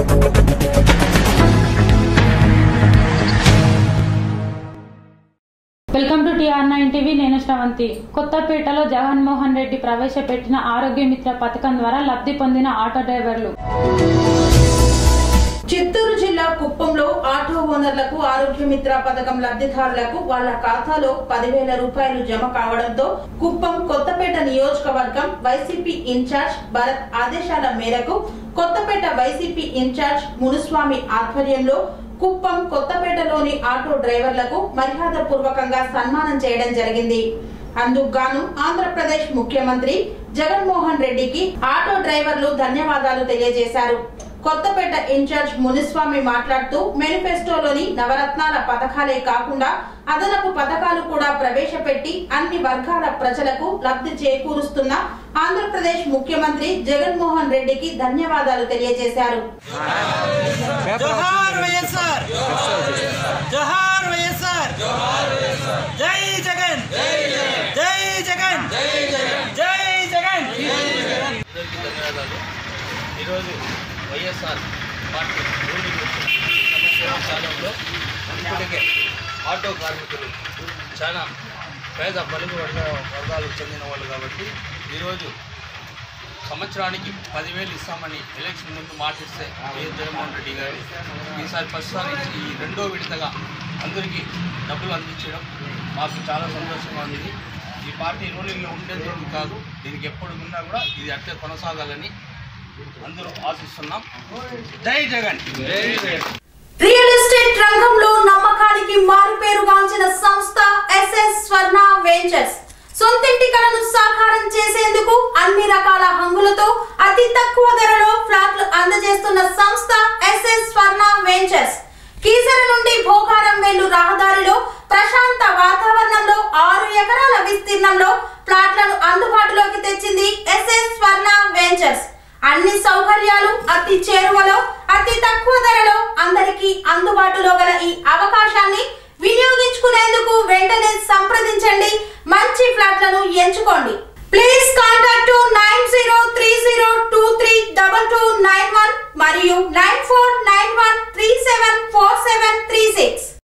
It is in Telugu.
welcome to TR nine TV నేను శ్రవంతి కొత్తపేటలో జగన్మోహన్ రెడ్డి ప్రవేశపెట్టిన ఆరోగ్య మిత్ర పథకం ద్వారా లబ్ధి పొందిన ఆటో డ్రైవర్లు చిత్తూరు జిల్లా కుప్పంలో ఆటో ఓనర్లకు ఆరోగ్య మిత్ర పథకం లబ్ధిదారులకు వాళ్ళ ఖాతాలో పదివేల రూపాయలు జమ కావడంతో కుప్పం కొత్తపేట నియోజకవర్గం వైసీపీ ఇన్ఛార్జ్ భరత్ ఆదేశాల మేరకు కొత్తపేట వైసీపీ ఇన్ఛార్జ్ మునుస్వామి ఆధ్వర్యంలో కుప్పం కొత్తపేటలోని ఆటో డ్రైవర్లకు మర్యాద పూర్వకంగా సన్మానం చేయడం జరిగింది అందుకు గాను ఆంధ్రప్రదేశ్ ముఖ్యమంత్రి జగన్మోహన్ రెడ్డికి ఆటో డ్రైవర్లు ధన్యవాదాలు తెలియజేశారు కొత్తపేట ఇన్ఛార్జ్ మునిస్వామి మాట్లాడుతూ మేనిఫెస్టోలోని నవరత్నాల పథకాలే కాకుండా అదనపు పథకాలు కూడా ప్రవేశపెట్టి అన్ని వర్గాల ప్రజలకు లబ్ధి చేకూరుస్తున్న ఆంధ్రప్రదేశ్ ముఖ్యమంత్రి జగన్మోహన్ రెడ్డికి ధన్యవాదాలు తెలియజేశారు జోహార్ వైఎస్ఆర్ జోహార్ వైఎస్ఆర్ జై జగన్ జై జగన్ జై జగన్ అందరికీ ధన్యవాదాలు ఈరోజు వైఎస్ఆర్ పార్టీ రూలింగ్ సంవత్సరాల కాలంలో ఇప్పటికే ఆటో కార్మికులు చాలా పేద బలుగు వర్గ వర్గాలకు చెందిన వాళ్ళు కాబట్టి ఈరోజు సంవత్సరానికి పదివేలు ఇస్తామని ఎలక్షన్ ముందు మాటిస్తే వైఎస్ జగన్మోహన్ రెడ్డి గారు ఈసారి ప్రస్తుతానికి నుంచి ఈ రెండో విడతగా అందరికీ డబ్బులు అందించడం మాకు చాలా సంతోషంగా ఉంది ఈ పార్టీ రూలింగ్లో ఉండేది కాదు దీనికి ఎప్పుడు ఉన్నా కూడా ఇది అట్లే కొనసాగాలని అందరూ ఆశిస్తున్నాం జై జగన్ రియల్ ఎస్టేట్ రంగంలో నమ్మకానికి మారుపేరుగాంచిన సంస్థ ఎస్ఎస్ స్వర్ణ వెంచర్స్ సొంతింటి కలను సాకారం చేసేందుకు అన్ని రకాల హంగులతో అతి తక్కువ ధరలో ఫ్లాట్లు అందజేస్తున్న సంస్థ ఎస్ఎస్ స్వర్ణ వెంచర్స్ కీసర నుండి భోగారం వెళ్ళు రహదారిలో ప్రశాంత వాతావరణంలో ఆరు ఎకరాల విస్తీర్ణంలో ప్లాట్లను అందుబాటులోకి తెచ్చింది ఎస్ఎస్ స్వర్ణ వెంచర్స్ అన్ని సౌకర్యాలు అతి చేరువలో అతి తక్కువ ధరలో అందరికీ అందుబాటులో గల ఈ అవకాశాన్ని వినియోగించుకునేందుకు వెంటనే సంప్రదించండి మంచి ఫ్లాట్లను ఎంచుకోండి please contact nine zero three zero two three double two nine one మరియు nine four nine one three seven four seven three six